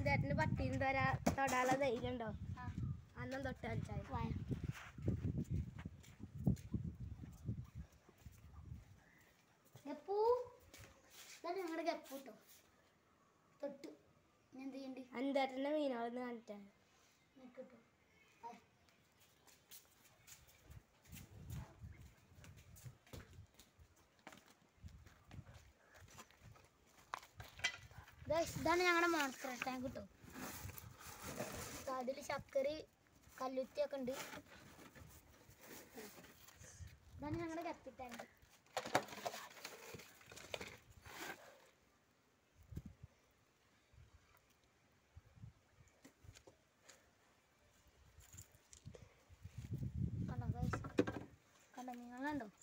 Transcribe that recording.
അന്തേട്ടന് പട്ടീന് തരാ തൊടാനുള്ള ധൈര്യം ഉണ്ടോ ആ. അന്നും തൊട്ട് കളിച്ചാൽ വായ ഗപ്പു ഇതാണ് ഞങ്ങളുടെ ഗപ്പു കേട്ടോ തൊട്ട് ഞാൻ എന്ത് ചെയ്യണ്ട് അന്തേട്ടന്റെ മീനുകളൊന്ന് കാണിച്ചാ നിൽക്കട്ടോ ഇതാണ് ഞങ്ങളുടെ മോൺസ്റ്റർ ടാങ്ക് കിട്ടും അതിൽ ശർക്കര കല്ലുത്തിയൊക്കെ ഉണ്ട് ഇതാണ് ഞങ്ങളുടെ കപ്പി ടാങ്ക് കണ്ടോ guys? കണ്ടോ നിങ്ങളുണ്ടോ